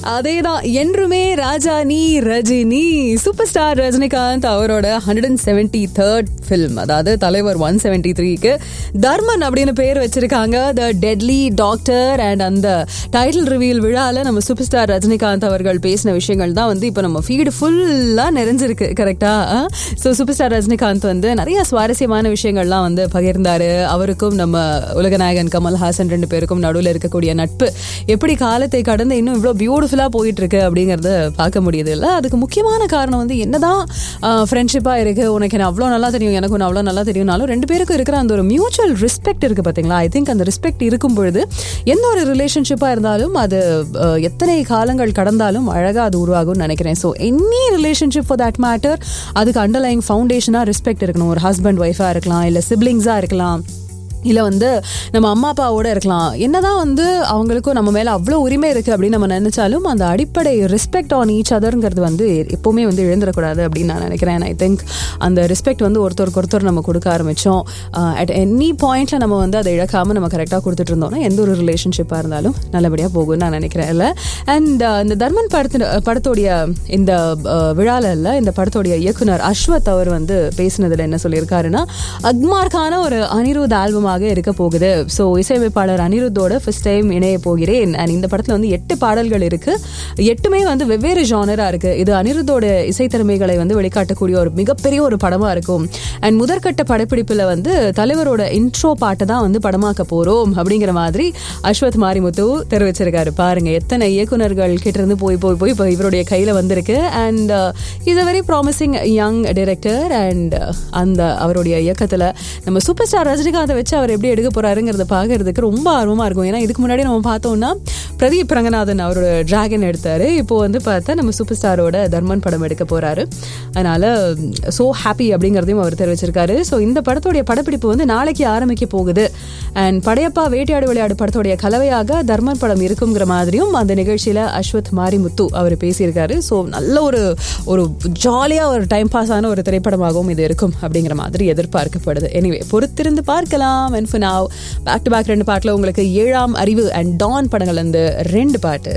அதேதான் என்றுமே ராஜா நீ ரஜினி சூப்பர் ஸ்டார் ரஜினிகாந்த் அவரோட hundred and seventy third film அதாவது தலைவர் ஒன் செவன்டி த்ரீக்கு தர்மன் அப்படின்னு பேர் வச்சிருக்காங்க த டெட்லி டாக்டர் அண்ட் அந்த டைட்டில் ரிவீல் விழால நம்ம சூப்பர் ஸ்டார் ரஜினிகாந்த் அவர்கள் பேசின விஷயங்கள் தான் வந்து இப்போ நம்ம ஃபீடு ஃபுல்லாக நிறைஞ்சிருக்கு கரெக்டா ஸோ சூப்பர் ஸ்டார் ரஜினிகாந்த் வந்து நிறைய சுவாரஸ்யமான விஷயங்கள்லாம் வந்து பகிர்ந்தாரு அவருக்கும் நம்ம உலகநாயகன் கமல்ஹாசன் ரெண்டு பேருக்கும் நடுவில் இருக்கக்கூடிய நட்பு எப்படி காலத்தை கடந்து இன்னும் இவ்வளோ பியூட்டிஃபுல்லாக போயிட்டு இருக்கு அப்படிங்கறத பார்க்க முடியுது இல்லை அதுக்கு முக்கியமான காரணம் வந்து என்னதான் ஃப்ரெண்ட்ஷிப்பாக இருக்கு உனக்கு என்ன அவ்வளோ நல்லா தெரியும் எனக்கு ஒன்று அவ்வளோ நல்லா தெரியும்னாலும் ரெண்டு பேருக்கும் இருக்கிற அந்த ஒரு மியூச்சுவல் ரெஸ்பெக்ட் இருக்கு பார்த்தீங்களா ஐ திங்க் அந்த ரெஸ்பெக்ட் இருக்கும் பொழுது எந்த ஒரு ரிலேஷன்ஷிப்பாக இருந்தாலும் அது அஹ், எத்தனை காலங்கள் கடந்தாலும் அழகாக அது உருவாகும்னு நினைக்கிறேன் so any relationship for that matter அதுக்கு அண்டர்லைங் ஃபவுண்டேஷனாக ரெஸ்பெக்ட் இருக்கணும் ஒரு ஹஸ்பண்ட் ஒய்ஃபாக இருக்கலாம் இல்லை சிப்ளிங்ஸாக இருக்கலாம் இல்லை வந்து நம்ம அம்மா அப்பாவோட இருக்கலாம் என்னதான் வந்து அவங்களுக்கும் நம்ம மேலே அவ்வளோ உரிமை இருக்குது அப்படின்னு நம்ம நினைச்சாலும் அந்த அடிப்படை ரெஸ்பெக்ட் ஆன் ஈச் அதர்ங்கிறது வந்து எப்போவுமே வந்து இழந்துடக்கூடாது அப்படின்னு நான் நினைக்கிறேன் ஐ திங்க் அந்த ரெஸ்பெக்ட் வந்து ஒருத்தருக்கு ஒருத்தர் நம்ம கொடுக்க ஆரம்பித்தோம் அட் எனி பாயிண்ட்ல நம்ம வந்து அதை இழக்காமல் நம்ம கரெக்டாக கொடுத்துட்டு இருந்தோம்னா எந்த ஒரு ரிலேஷன்ஷிப்பாக இருந்தாலும் நல்லபடியாக போகும்னு நான் நினைக்கிறேன் இல்லை அண்ட் இந்த தர்மன் படத்து படத்தோடைய இந்த அஹ், விழால இல்லை இந்த படத்தோடைய இயக்குனர் அஸ்வத் அவர் வந்து பேசினதுல என்ன சொல்லியிருக்காருன்னா அக்மார்க்கான ஒரு அனிருத் ஆல்பமாக இருக்க போகுது ஸோ இசையமைப்பாளர் அனிருத்தோட ஃபர்ஸ்ட் டைம் இணைய போகிறேன் அண்ட் இந்த படத்தில் வந்து எட்டு பாடல்கள் இருக்கு எட்டுமே வந்து வெவ்வேறு ஜானரா இருக்கு இது அனிருத்தோட இசைத்திறமைகளை வந்து வெளிக்காட்டக்கூடிய ஒரு மிகப்பெரிய ஒரு படமா இருக்கும் அண்ட் முதற்கட்ட படப்பிடிப்புல வந்து தலைவரோட இன்ட்ரோ பாட்டை தான் வந்து படமாக்க போறோம் அப்படிங்கிற மாதிரி அஸ்வத் மாரிமுத்து தெரிவிச்சிருக்காரு பாருங்க எத்தனை இயக்குனர்கள் கிட்ட இருந்து போய் போய் போய் இப்போ இவருடைய கையில வந்திருக்கு and is a very promising young director and அந்த அவருடைய இயக்கத்துல நம்ம சூப்பர் ஸ்டார் ரஜினிகாந்தை வச்சு அவர் எப்படி எடுக்க போறாருங்கிறத பார்க்கறதுக்கு ரொம்ப ஆர்வமா இருக்கும் ஏன்னா இதுக்கு முன்னாடி நம்ம பார்த்தோம்னா பிரதீப் ரங்கநாதன் அவரோட டிராகன் எடுத்தாரு இப்போ வந்து பார்த்தா நம்ம சூப்பர் ஸ்டாரோட தர்மன் படம் எடுக்க போறாரு அதனால ஸோ ஹாப்பி அப்படிங்கிறதையும் அவர் தெரிவிச்சிருக்காரு ஸோ இந்த படத்தோடைய படப்பிடிப்பு வந்து நாளைக்கு ஆரம்பிக்க போகுது அண்ட் படையப்பா வேட்டையாடு விளையாடு படத்தோடைய கலவையாக தர்மன் படம் இருக்குங்கிற மாதிரியும் அந்த நிகழ்ச்சியில அஸ்வத் மாரிமுத்து அவர் பேசியிருக்காரு ஸோ நல்ல ஒரு ஒரு ஜாலியாக ஒரு டைம் பாஸ் ஆன ஒரு திரைப்படமாகவும் இது இருக்கும் அப்படிங்கிற மாதிரி எதிர்பார்க்கப்படுது எனிவே பொறுத்திருந்து பார்க்கலாம் and for now back to back ரெண்டு பாட்டில் உங்களுக்கு ஏழாம் அறிவு அண்ட் டான் படங்கள் வந்து ரெண்டு பாட்டு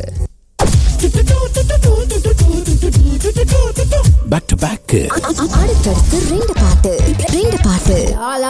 பேக் டு பேக் அடுத்தடுத்து ரெண்டு பாட்டு ரெண்டு பாட்டு